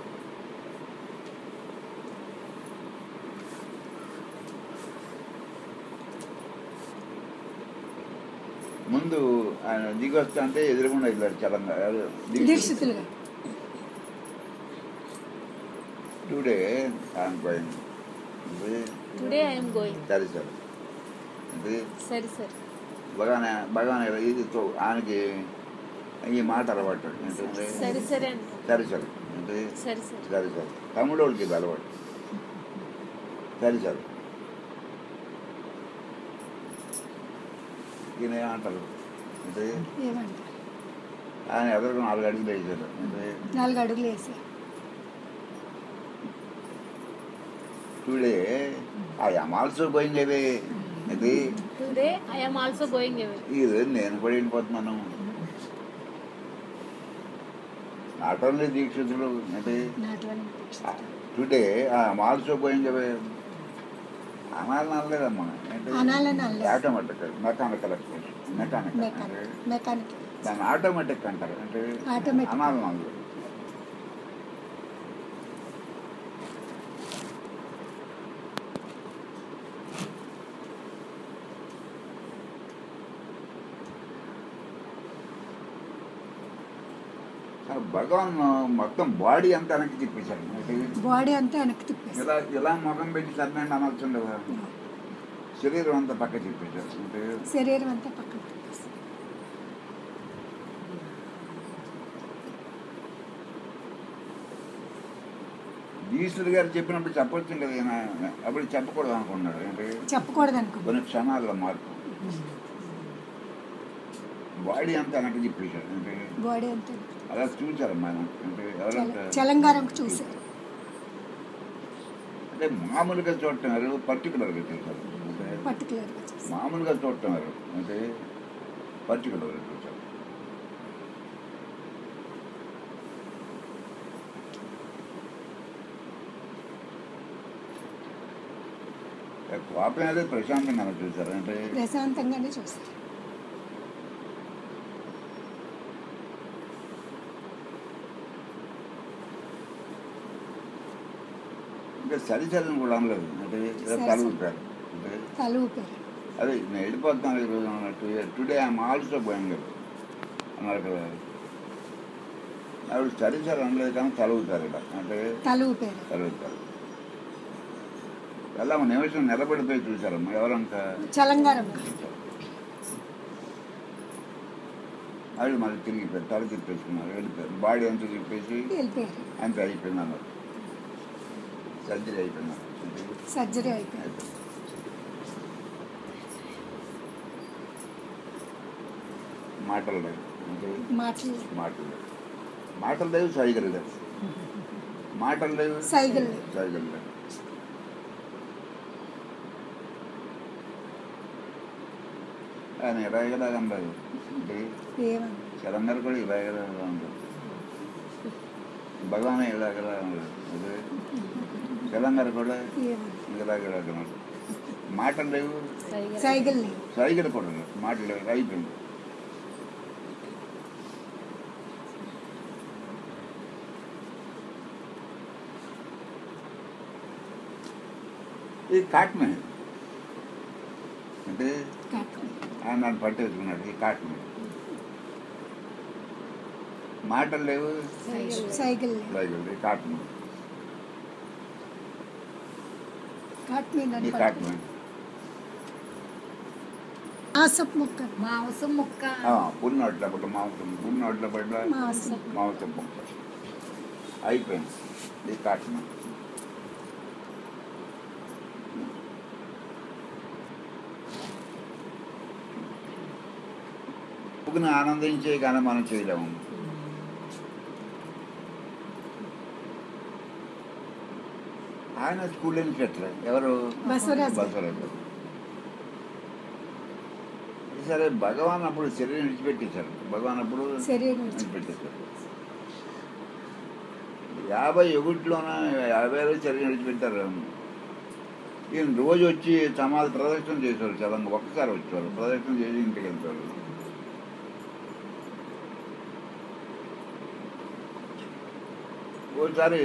ముందు ఆయన దిగి వస్తా అంటే ఎదురుగుండా వెళ్ళారు చలంగా దీక్షితులు గారు టుడే ఆయన పోయింది టుడే ఐఎమ్ గోయింగ్ సరే సరే అంటే సరే సరే భగవాన్ భగవాన్ ఇది తో- ఆయనకి ఈ మాట అలవాటు ఏంటంటే సరే సరే అండి సరే సరే అంటే సరే సరే సరే సరే తమ్ముడు వాళ్ళకి ఇది అలవాటు సరే సరే ఈయన ఏమంటారు అంటే ఏమంటారు ఆయన ఎదురు నాలుగు అడుగులు వేసారు అంటే నాలుగు అడుగులు వేసారు today I am also going away ఇది today I'm also going away ఇది నేను కూడా వెళ్ళిపోతున్నాను నాట్ ఓన్లీ దీక్షితులు అంటే నాటువంటి దీక్షితులు today I'm also going away అనాలని అనలేదమ్మా అనాలని అనలేదు. Automatic mechanical mechanical mechanic mechanic దాన్ని ఆటోమేటిక్ అంటారు అంటే Automatic. అనాలని అనలేదు భగవాన్ మొత్తం బాడీ అంతా వెనక్కి తిప్పేశారు అంటే బాడీ అంతా వెనక్కి తిప్పేసి ఇలా ఇలా ముఖం పెట్టి సర్నండి అనొచ్చు కదా శరీరం అంతా పక్క తిప్పేశారు అంటే శరీరం అంతా పక్కన తిప్పేసి ఈశ్వర్ గారు చెప్పినప్పుడు చెప్పొచ్చు కదా ఈయన అప్పుడు చెప్పకూడదు అనుకున్నాడు అంటే చెప్పకూడదు అనుకున్నాను కొన్ని క్షణాల మార్పు బాడీ అంతా వెనక్కి తిప్పేశాడు అంటే బాడీ అంతా అలా చూశారు మనం అంటే ఎవరంటే చలంగారంకు చూశారు అంటే మామూలుగా చూడటం వేరు పర్టికులర్గా చూశారు అంటే పర్టికులర్గా చూశారు మామూలుగా చూడటం వేరు అంటే పర్టికులర్గా చూశారు కోపం అనేది ప్రశాంతంగా చూశారు అంటే ప్రశాంతంగానే చూశారు ఇంకా సరిసరిని కూడా అనలేదు అంటే ఏదో సరి తల సరి. ఊపారు అంటే తల ఊపారు అదే నేను వెళ్ళిపోతున్నాను ఈరోజు అన్నట్టు టుడే ఐఎమ్ ఆల్సో గోయింగ్ అన్నారు కదా ఆవిడ సరే సార్ అనలేదు కానీ తలుగుతారు ఇక్కడ అంటే తల ఊపారు తలుగుతారు ఎలా ఒక నిమిషం నిలబడిపోయి చూశారమ్మా ఎవరంతా చలంగారం ఆవిడ మళ్ళీ తిరిగి తల తిప్పేసుకున్నారు వెళ్ళిపోయారు బాడీ అంతా తిప్పేసి వెళ్ళిపోయారు అంత అయిపోయింది అన్నారు సర్జరీ అయిపోయింది అన్నారు. సర్జరీ అయిపోయింది అయిపోయింది మాటలు లేవు అంటే మాటలు మాటలు లేవు మాటలు లేవు సైగలు లేవు మాటలు లేవు సైగలు లేవు. సైగలు లేవు ఆయన ఇరవైలాగా ఉండదు అంటే ఏమన్నా చలంగారు కూడా ఇరవైలాగా ఉండదు భగవాన్ ఇలాగ తెలంగాణ కూడా ఏమో. ఇలాగ మాటలు లేవు సైగ సైకిల్ లేవు సైకిల్ కూడా లేవు మాటలు లేవు అయిపోయింది ఇది కాట్మే అంటే కాకు. ఆయన నన్ను పట్టేసుకున్నాడు ఈ కాట్మే మాటలు లేవు సైకిల్ లేవు సైకిల్ ఈ కాట్మే కాట్ మీద ఈ కాట్మే ఆసప్ ముక్క మాంసం ముక్క పున్నోట్ల పట్ల మాంసం పున్నోట్ల పట్ల మాసం మాంసం ముక్క అయిపోయింది ఈ కాట్మే పువ్వుని ఆనందించే కానీ మనం చేయలేము ఆయన స్కూల్ నుంచి పెట్టలే ఎవరు బసవరాజు బసవరాజు సరే భగవాన్ అప్పుడు శరీరం విడిచిపెట్టేశారు భగవాన్ అప్పుడు శరీరం విడిచిపెట్టేశారు యాభై ఒకటిలోన యాభైలో శరీరం విడిచిపెట్టారు ఈయన రోజు వచ్చి సమాధి ప్రదక్షిణ చేసేవారు చాలా ఒక్కసారి వచ్చేవారు ప్రదక్షిణ చేసి ఇంటికి వెళ్తారు ఒకసారి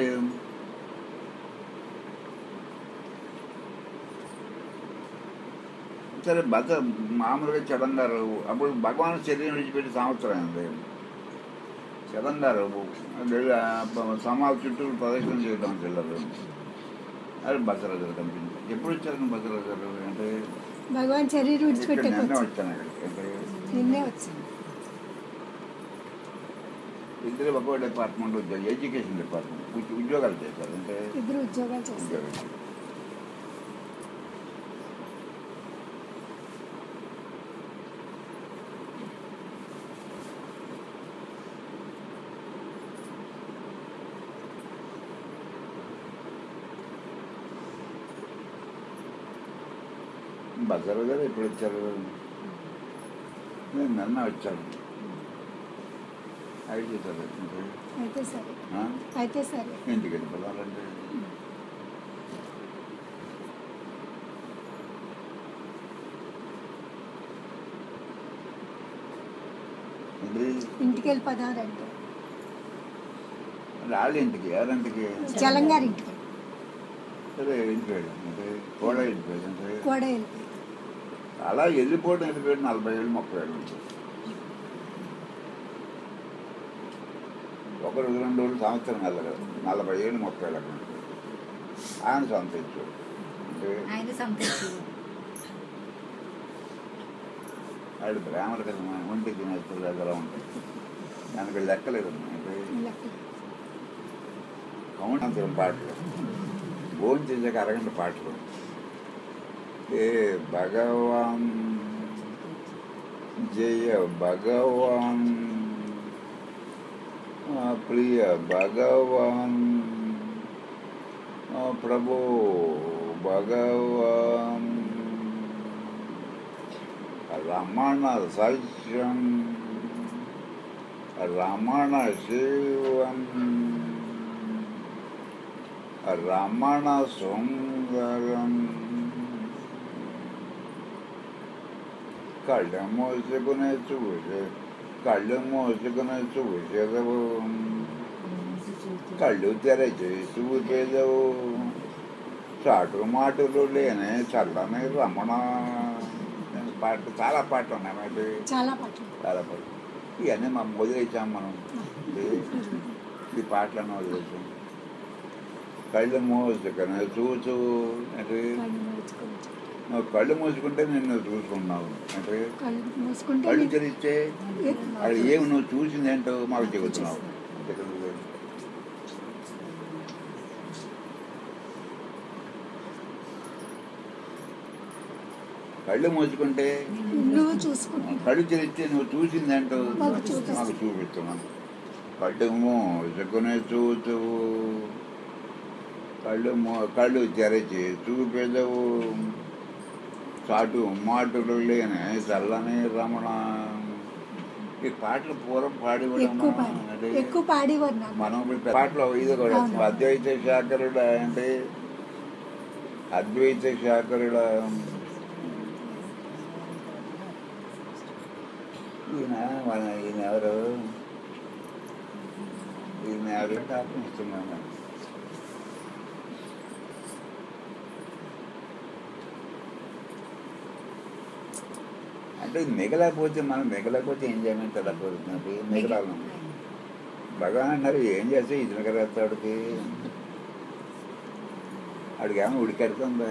సరే బత మామూలుగా చదంగారు అప్పుడు భగవాన్ శరీరం విడిచిపెట్టి సంవత్సరం అయింది చదంగారు సమాధి చుట్టూ ప్రదక్షిణ చేయడానికి వెళ్ళారు అది బసరాజు గారు కనిపించింది ఎప్పుడు వచ్చారు బసరాజు గారు అంటే భగవాన్ శరీరం ఇక్కడ విడిచిపెట్టాక నిన్నే వచ్చాను వచ్చాను ఇక్కడికి అంటే నిన్నే వచ్చాను ఇద్దరు ఒక్కో డిపార్ట్మెంట్ ఉద్యోగం ఎడ్యుకేషన్ డిపార్ట్మెంట్ ఉద్యో- ఉద్యోగాలు చేశారు అంటే ఇద్దరు ఉద్యోగాలు చేస్తారు ఉద్యోగాలు బజారు గారు ఎప్పుడు వచ్చారు నేను నిన్న వచ్చాను అయితే సరే ఇంకా, అయితే సరే ఆ? అయితే సరే ఇంటికి వెళ్ళిపోవాలంటే ఇది ఇంటికి వెళ్ళి పదారంటే వాళ్ళ ఇంటికి ఎవరింటికి చలంగారి ఇంటికి సరే వెళ్ళిపోయాడు అంటే కూడా వెళ్ళిపోయాడు అంటే కూడా వెళ్ళిపోయి అలా వెళ్ళిపోవడం వెళ్ళిపోయాడు నలభై ఏళ్ళు ముప్పై ఏళ్ళు ఉంటుంది ఒక రోజు రెండు రోజులు సంవత్సరం వెళ్ళగలదు నలభై ఏళ్ళు ముప్పై ఏళ్ళు అక్కడ ఉంటుంది. ఆయన సొంత ఇచ్చాడు అంటే ఆయన సంతృప్తి వాళ్ళు బ్రాహ్మణులు కదా మన ఒంటికి తినేస్తారు ఎలా ఉంటాయి దానికి లెక్కలేదు అంటే లెక్క కౌంటాంతరం పాటలు భోజనం చేసాక అరగంట పాటలు ఏ భగవాన్ జయ భగవాన్ ఆ ప్రియ భగవాన్ ఆ ప్రభు భగవాన్ రమణ సత్యం రమణ శివం రమణ సుందరం కళ్ళు మోసుకునే చూసే కళ్ళు మోసుకునే చూసేదవు కళ్ళు తెరచి చూసేదవు చాటు మాటలు లేని చల్లని రమణ పాట చాలా పాటలు ఉన్నాయి మరి చాలా పాటలు చాలా పాటలు ఇవన్నీ మనం వదిలేసాం మనం ఇది- ఈ పాటలను వదిలేసాం కళ్ళు మోసుకునే చూచు అంటే కళ్ళు మూసుకొని నువ్వు కళ్ళు మూసుకుంటే నిన్ను చూసుకున్నావు అంటే కళ్ళు మూసుకుంటే కళ్ళు నీ- తెరిస్తే అది ఏమి నువ్వు చూసింది ఏంటో మాకు చెబుతున్నావు అంటే కదా. కళ్ళు మూసుకుంటే నువ్వు చూసుకుంటావు కళ్ళు తెరిస్తే నువ్వు చూసింది ఏంటో మాకు చూపిస్తావు. మాకు చూపిస్తున్నాను కళ్ళు మూసుకునే చూచు కళ్ళు మూ కళ్ళు తెరచి చూపెదవు చాటు మాటులు లేని చల్లని రమణ ఈ పాటలు పూర్వం పాడేవాడు ఎక్కువ పాడి అంటే ఎక్కువ పాడేవారు నాన్న మనం ఇప్పుడు పాటలు ఇది కూడా అవును. అద్వైత శాకరుడు అంటే అద్వైత శాకరుడు ఈయన మన ఈయన ఎవరు ఈయన ఎవరు టాపం ఇస్తున్నాను అంటే మిగలకపోతే మనం మిగలకపోతే ఎంజాయ్మెంట్ ఎలా కోరుతున్నది మిగలాలి భగవాన్ అన్నారు ఏం చేస్తే ఇది మిగలేస్తాడికి అడిగేమో ఉడికెడుతుందా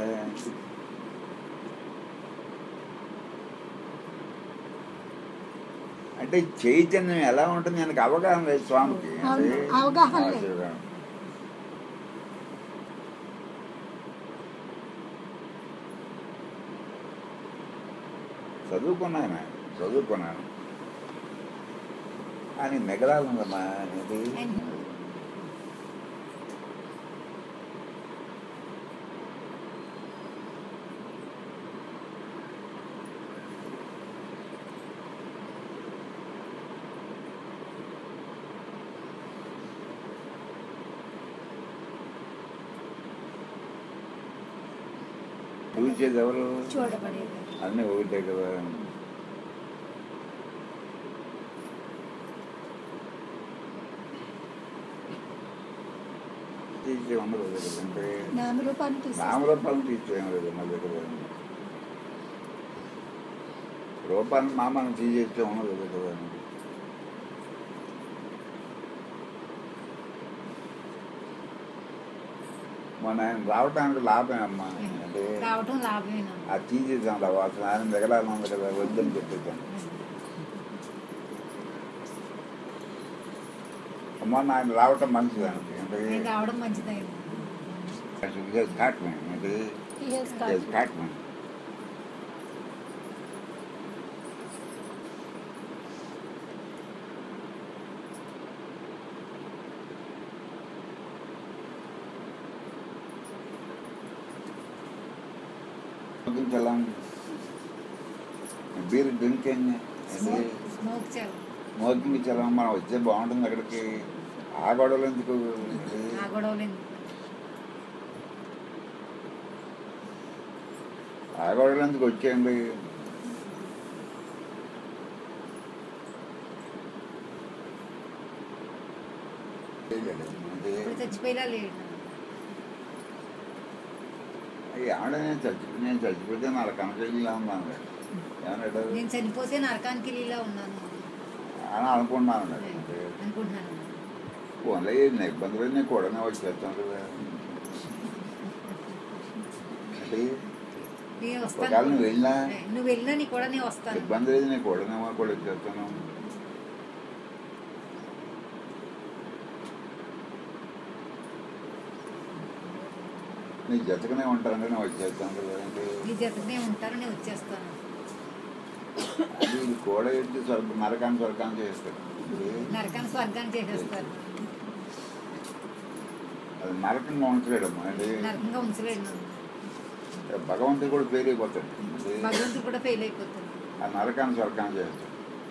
అంటే చైతన్యం ఎలా ఉంటుంది నాకు అవగాహన లేదు స్వామికి అవును, అంటే అవగాహన లేదు. ఆశీర్వాదం. చదువుకున్నాను చదువుకున్నాను అని మిగలాలన్నమ్మా ఇది చూసేది ఎవరు చూడబడేది అన్నీ ఒకటే కదా తీసే ఉండదు కదా అంటే నామరూపాన్ని తీసేసి నామరూపాలను తీసేయం లేదు మా దగ్గర రూపాన్ని మామను తీసేస్తే ఉండదు కదా మన ఆయన రావటానికి లాభమే అమ్మా అంటే రావటం లాభమేనా అది తీసేసాం రా వాసన ఆయన మిగలాలి కదా వద్దని చెప్పేసాను అమ్మ ఆయన రావటం మంచిది అంటే అంటే ఆయన రావడం మంచిదైంది కాటమే అంటే He has Yes, got Pac-Man. Chalam beer drinking smoke smoke చేయాలి స్మోకింగ్ చలం మనం వచ్చే బాగుంటుంది అక్కడికి ఆ గొడవలు ఎందుకు ఆ గొడవలు ఎందుకు? ఆ గొడవలు ఎందుకు వచ్చేయండి ఇప్పుడు చచ్చిపోయేలా లేడు ఆవిడ నేను చచ్చిపో నేను చచ్చిపోతే నా కనకెళ్ళిలా ఉన్నాను ఏమన్నాడు నేను చనిపోతే నరకానికి వెళ్ళేలా ఉన్నాను అని అనుకున్నాను అంటే అనుకుంటున్నాను ఫోన్లో ఏం ఇబ్బందులు నేను కూడా వచ్చేస్తాను కదా అంటే నేను ఒకవేళ వస్తాను నువ్వు వెళ్ళినా నువ్వు వెళ్ళినా నీ కూడా నేను వస్తాను ఇబ్బంది లేదు నేను కూడానేమో కూడా వచ్చేస్తాను నీ జతకనే ఉంటానంటే నేను వచ్చేస్తాను కదా అంటే నీ జతనే ఉంటారు నేను వచ్చేస్తాను అది ఇది కూడా ఏంటి స్వర్గ నరకాన్ని స్వర్గాన్ని చేస్తాడు ఇది నరకాన్ని స్వర్గాన్ని చేసేస్తారు అది నరకంగా ఉంచలేడమ్మా అంటే నరకంగా ఉంచలేడు నన్ను భగవంతుడు కూడా ఫెయిల్ అయిపోతాడు అంటే భగవంతుడు కూడా ఫెయిల్ అయిపోతాడు ఆ నరకాన్ని స్వర్గాన్ని చేస్తాడు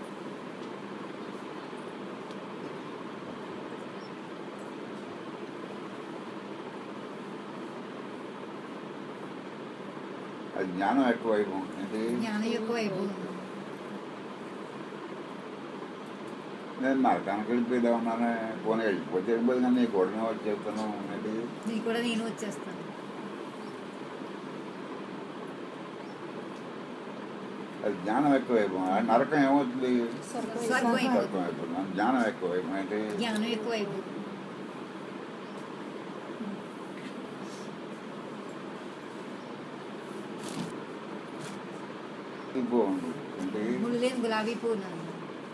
అది జ్ఞానం ఎక్కువ వైభవం ఏంటి జ్ఞానం యొక్క వైభవం నేను నరకానికి వెళ్ళిపోయిదా ఉన్నాను పోనీ వెళ్ళిపోతే వెళ్ళిపోయింది కానీ నీ కూడా వచ్చేస్తాను ఏంటి నీ కూడా నేను వచ్చేస్తాను అది జ్ఞానం ఎక్కువ వైభవం ఆ నరకం ఏమవుతుంది స్వర్గం. స్వర్గం అయిపోతుంది స్వర్గం అయిపోతుంది ఆ జ్ఞానం ఎక్కువ వైభవం ఏంటి జ్ఞానం యొక్క వైభవం ఇది బాగుంది ఏంటి ముళ్ళు లేని గులాబీ పువ్వు నన్ను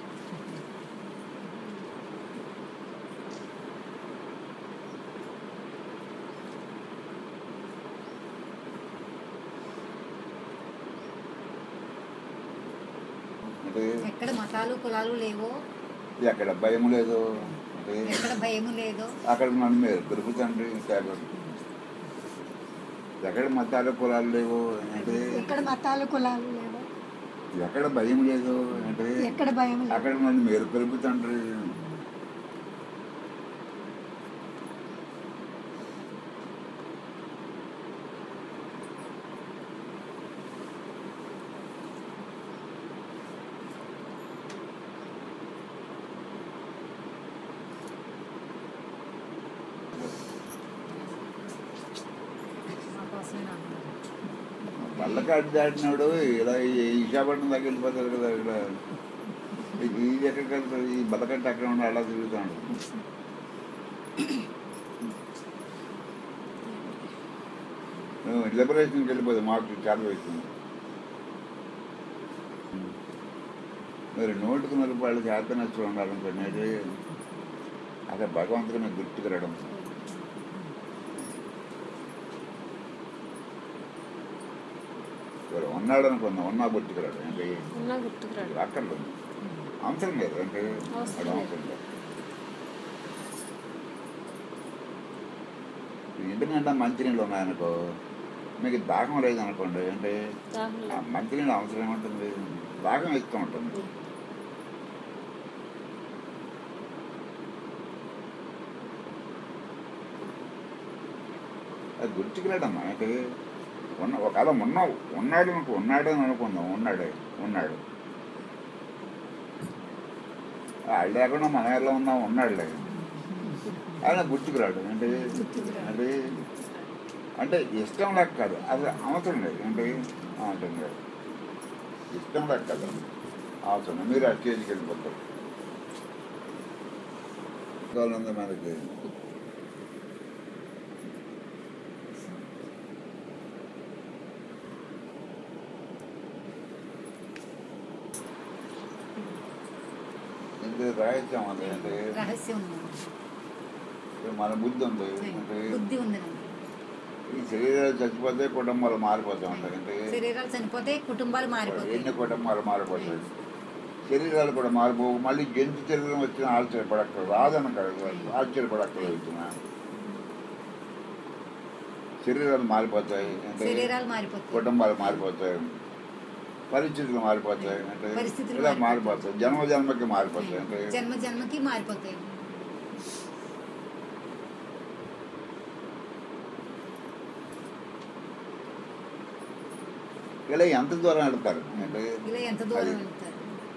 అంటే ఎక్కడ మతాలు కులాలు లేవో ఎక్కడ భయం లేదు అంటే ఎక్కడ భయము లేదో అక్కడ నన్ను మీరు దొరుకుతండ్రి కేవలం ఎక్కడ మతాలు కులాలు లేవు అంటే ఎక్కడ మతాలు కులాలు లేవు ఎక్కడ భయం లేదు అంటే ఎక్కడ భయం లేదు అక్కడ నన్ను మీరు కలుపుతుంటారు మా కోసమే నాకు పల్లకాడు దాటినాడు ఇలా ఈ విశాఖపట్నం దగ్గర వెళ్ళిపోతారు కదా ఇక్కడ ఇది ఇది ఎక్కడికి వెళ్తారు ఈ బల్లకట్టు అక్కడ ఉండి అలా తిరుగుతాడు లిబరేషన్కి వెళ్ళిపోతుంది మాకు చాలా అవుతుంది మరి నోటుకు నలుపు వాళ్ళు చేతనచ్చు ఉండాలనుకోండి అది అక్కడ భగవంతుడు మీకు గుర్తుకు రావడం మరి ఉన్నాడు అనుకుందాం ఉన్నా గుర్తుకు రాడు అంటే ఉన్నా గుర్తుకురాడు అక్కర్లేదు అవసరం లేదు అంటే అవసరం అది లేదు. అవసరం లేదు ఎందుకంటే మంచినీళ్ళు ఉన్నాయనుకో మీకు దాహం లేదు అనుకోండి అంటే దాహం ఆ లేదు. మంచినీళ్ళు అవసరం ఏముంటుంది దాహం ఎక్కువ ఉంటుంది అది గుర్తుకు రాడమ్మా అంటే ఉన్న ఒకవేళ ఉన్నావు ఉన్నాడు అనుకో ఉన్నాడు అని అనుకుందాం ఉన్నాడే ఉన్నాడు వాళ్ళు లేకుండా మన ఎలా ఉన్నాం ఉన్నాడులే ఆయన గుర్తుకు రాడు అంటే అంటే అంటే ఇష్టం లేక కాదు అది అవసరం లేదు అంటే అవసరం లేదు ఇష్టం లేక కాదు అవసరం లేదు. మీరు ఆ స్టేజ్కి వెళ్ళిపోతారు కావాలంటే మనకి ఇది రాహిత్యం అది అంటే రహస్యం ఉంది మన బుద్ధి ఉంది అంటే బుద్ధి ఉంది నాకు. ఈ శరీరాలు చచ్చిపోతే కుటుంబాలు మారిపోతూ ఉంటాయి అంటే శరీరాలు చనిపోతే కుటుంబాలు మారిపోతాయి ఎన్ని కుటుంబాలు మారిపోతాయి శరీరాలు కూడా మారిపోవు మళ్ళీ జంతు శరీరం వచ్చిన ఆశ్చర్యపడక్కర్ రాదని కాదు ఆశ్చర్యపడక్కర్లేదుతున్నా శరీరాలు మారిపోతాయి అంటే శరీరాలు మారిపోతాయి కుటుంబాలు మారిపోతాయి పరిస్థితులు మారిపోతాయి అంటే పరిస్థితులు ఇలా మారిపోతాయి. మారిపోతాయి జన్మ జన్మకి మారిపోతాయి అంటే జన్మ జన్మకి మారిపోతాయి ఇలా ఎంత దూరం వెళ్తారు అంటే ఇలా ఎంత దూరం అది వెళ్తారు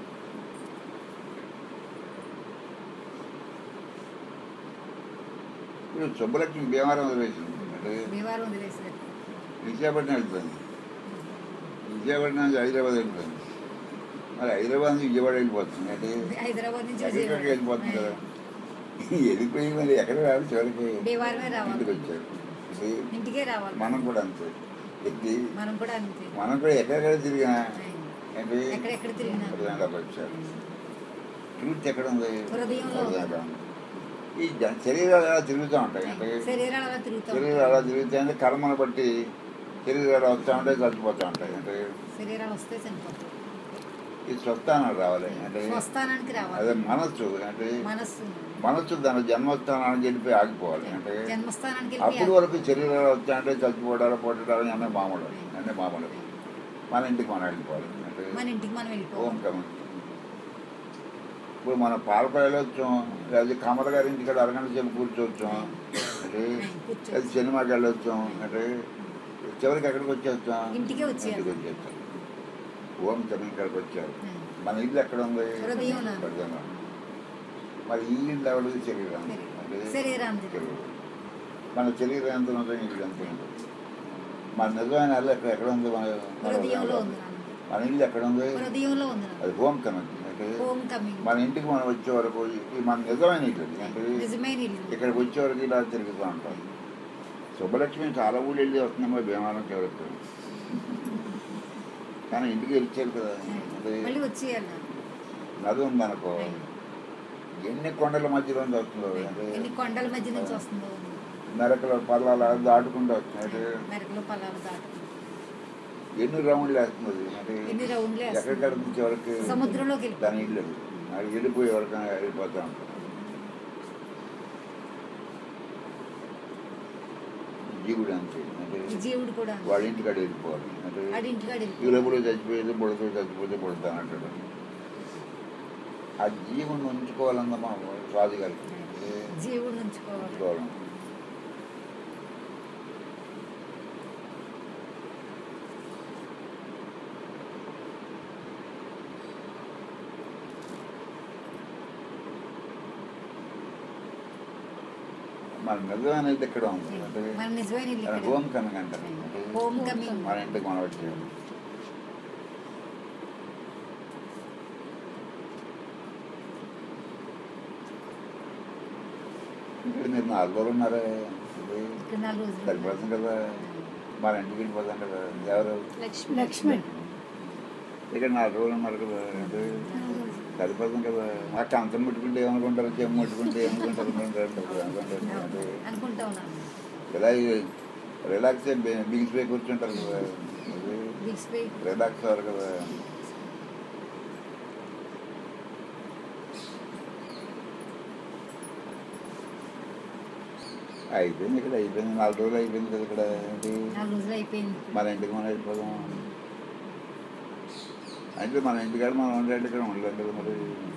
ఇప్పుడు సుబ్బలక్ష్మి భీమవరం వదిలేసింది అంటే భీమవరం వదిలేసారు విశాఖపట్నం వెళ్ళిపోయింది విశాఖపట్నం నుంచి హైదరాబాద్ వెళ్ళిపోయింది మరి హైదరాబాద్ నుంచి విజయవాడ వెళ్ళిపోతుంది అంటే హైదరాబాద్ నుంచి ఎక్కడికి విజయవాడ. వెళ్ళిపోతుంది కదా వెళ్ళిపోయి మరి ఎక్కడ రావాలి చివరికి భీమవరమే రావాలి ఇంటికి వచ్చారు ఇది ఇంటికే రావాలి మనం కూడా అంతే ఎక్కి మనం కూడా అంతే మనం కూడా ఎక్కడెక్కడ తిరిగినా ఏంటి ఎక్కడెక్కడ తిరిగినా హృదయంలోకి వచ్చారు ట్రూత్ ఎక్కడ ఉంది హృదయంలో ఉంది. హృదయంలో ఉంది. ఈ జ- శరీరాలు ఎలా తిరుగుతూ ఉంటాయి అంటే శరీరాలు అలా తిరుగుతూ శరీరాలు ఎలా తిరుగుతాయి అంటే కర్మను బట్టి శరీరాలు వస్తూ ఉంటాయి చచ్చిపోతూ ఉంటాయి అంటే శరీరాలు వస్తే చనిపోతాయి ఈ స్వస్థానాలు రావాలి అంటే స్వస్థానానికి అదే రావాలి మనస్సు అంటే మనస్సు మనస్సు దాని జన్మస్థానానికి వెళ్ళిపోయి ఆగిపోవాలి అంటే జన్మస్థానానికి అప్పుడు వెళ్ళి వరకు శరీరాలు వచ్చాయంటే చచ్చిపోవడాలు పొట్టడాలు అన్నీ మామూలు అన్నీ మామూలు మన ఇంటికి మనం వెళ్ళిపోవాలి అంటే మన ఇంటికి మనం ఓం వెళ్ళిపోవాలి కమ ఇప్పుడు మనం పాలపల్లి వెళ్ళొచ్చాం లేదా కమల గారి ఇంటికి అరగంట సేపు కూర్చోవచ్చాం అంటే కూర్చో. లేదా సినిమాకి వెళ్ళొచ్చాం అంటే చివరికి ఎక్కడికి వచ్చేస్తాం ఇంటికే వచ్చేయాలి. ఇంటికి వచ్చేస్తాం ఓం కమ ఇక్కడికి వచ్చారు మన ఇల్లు ఎక్కడ ఉంది హృదయంలో. హృదయంలో. మరి ఈ ఇల్లు ఎవరిది శరీరం అంటే శరీరాంతి శరీరం. మన శరీరం ఎంత ఉందో ఇల్లు ఎంత ఉంది మన నిజమైన ఇల్లు ఎక్కడ ఎక్కడ ఉంది మన మన హృదయంలో హృదయంలో. ఉంది నాన్న. మన ఇల్లు ఎక్కడ ఉంది హృదయంలో ఉంది నాన్న. అది హోమ్ కమింగ్ అంటే హోమ్ కమింగ్ మన ఇంటికి మనం వచ్చే వరకు ఇది మన నిజమైన ఇల్లు ఇది. అంటే నిజమైన ఇల్లు ఇక్కడికి వచ్చే వరకు ఇలా తిరుగుతూ ఉంటాం శుభలక్ష్మి చాలా ఊళ్ళు వెళ్ళి వస్తుందేమో భీమానం చివరికి కానీ ఇంటికి వచ్చారు కదా అంటే మళ్ళీ వచ్చేయాలి నాన్న. నది ఉందనుకో ఎన్ని కొండల మధ్యలో నుంచి వస్తుందో అంటే ఎన్ని కొండల మధ్య నుంచి వస్తుందో నరకల పల్లాల దాటుకుంటూ వస్తుంది అంటే మెరకలు పొలాలు దాటుకుంటూ ఎన్ని రౌండ్లు వేస్తుంది అంటే ఎన్ని రౌండ్లు వేస్తుంది. ఎక్కడికక్కడ నుంచి వరకు సముద్రంలోకి వెళ్ళిపోతుంది. దాని ఇల్లు అది వెళ్ళిపోయే వరకు వెళ్ళిపోతూ ఉంటాం జీవుడు అంతే అంటే ఈ జీవుడు కూడా వాళ్ళ ఇంటికాడ వెళ్ళిపోవాలి అంటే ఆడి ఇంటికాడ వెళ్ళిపో- వీళ్ళెప్పుడు చచ్చిపోయేది బుడతో చచ్చిపోతే బుడతానంటాడు ఆ జీవుని ఉంచుకోవాలన్నమా రాజుగారికి అంటే జీవుడు ఉంచుకోవాలి ఉంచుకోవాలి మన నిజం అనేది ఇక్కడ ఉంది అంటే మన నిజమైన ఇల్లు ఇక్కడ. హోమ్ కమింగ్ అంటారు అంటే హోమ్ కమింగ్ మన ఇంటికి మనం వచ్చేది ఇక్కడ మీరు నాలుగు రోజులు ఉన్నారే ఇది ఇక్కడ నాలుగు రోజులు సరిపోతుంది కదా మన ఇంటికి వెళ్ళిపోతాం కదా ఎవరు లక్ష్మి లక్ష్మి ఇక్కడ నాలుగు రోజులు ఉన్నారు కదా ఇది సరిపోతుంది కదా ఆ కంచం ముట్టుకుంటే ఏమనుకుంటారు చెమ్ము ముట్టుకుంటే ఏమనుకుంటారు అనుకుంటారు అనుకుంటారు అనుకుంటా ఉన్నాను ఇలా రిలాక్స్ బిగిసిపోయి కూర్చుంటారు కదా ఇది బిగ్స్పై రిలాక్స్ అవ్వరు కదా అయిపోయింది ఇక్కడ అయిపోయింది నాలుగు రోజులు అయిపోయింది కదా ఇక్కడ ఏంటి నాలుగు రోజులు అయిపోయింది మన ఇంటికి మనం వెళ్ళిపోదాం అంటే మన ఇంటికాడ మనం ఉండేది ఇక్కడ ఉండలేం కదా మరి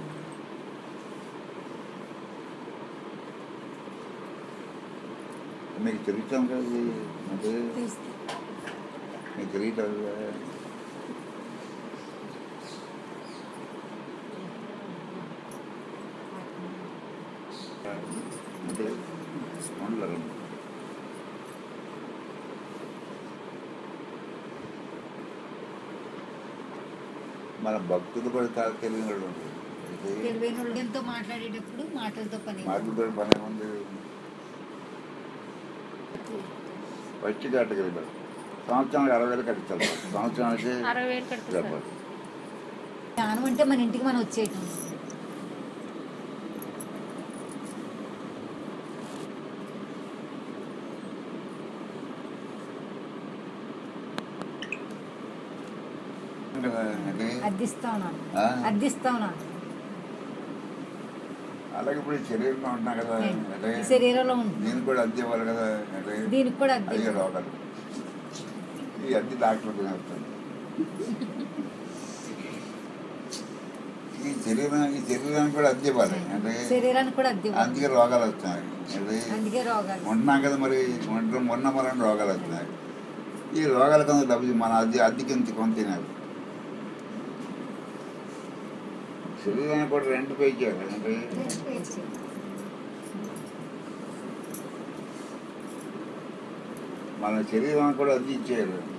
మీకు తిరుగుతాం కదా ఇది. అంటే మీకు తిరుగుతారు కదా అంటే ఉండలేరు మన భక్తులు కూడా చాలా తెలియని వాళ్ళు ఉంటారు అయితే తెలివైన వాళ్ళు ఎంతో మాట్లాడేటప్పుడు మాటలతో పని మాటలతో పని ఉంది వచ్చి కట్టగలిగారు సంవత్సరానికి అరవై వేలు కట్టించాలి సంవత్సరానికి అరవై వేలు కడతా సార్ చెప్పాలి జ్ఞానం అంటే మన ఇంటికి మనం వచ్చేయటం అంటే అద్దిస్తా ఉన్నాను ఆ? అద్దిస్తా ఉన్నాను అలాగే ఇప్పుడు ఈ శరీరంలో ఉంటున్నా కదా అంటే ఈ శరీరంలో ఉంది నేను కూడా అద్దె ఇవ్వాలి కదా అంటే దీనికి కూడా అద్దె అయ్యే రోగాలు ఈ అద్దె డాక్టర్ తినేస్తాను ఈ శరీరం ఈ శరీరానికి కూడా అద్దె ఇవ్వాలి అంటే శరీరానికి కూడా అద్దె ఇవ్వాలి. అందుకే రోగాలు వస్తున్నాయి అంటే అందుకే రోగాలు ఉంటున్నాం కదా మరి ఉంటున్న మొన్న మన రోగాలు వస్తున్నాయి ఈ రోగాల కింద డబ్బు మన అద్దె అద్దెకి ఇంత కొంత తినాలి శరీరానికి కూడా రెంట్ పే చేయాలి అంటే మన శరీరానికి కూడా అద్దె ఇచ్చేయాలి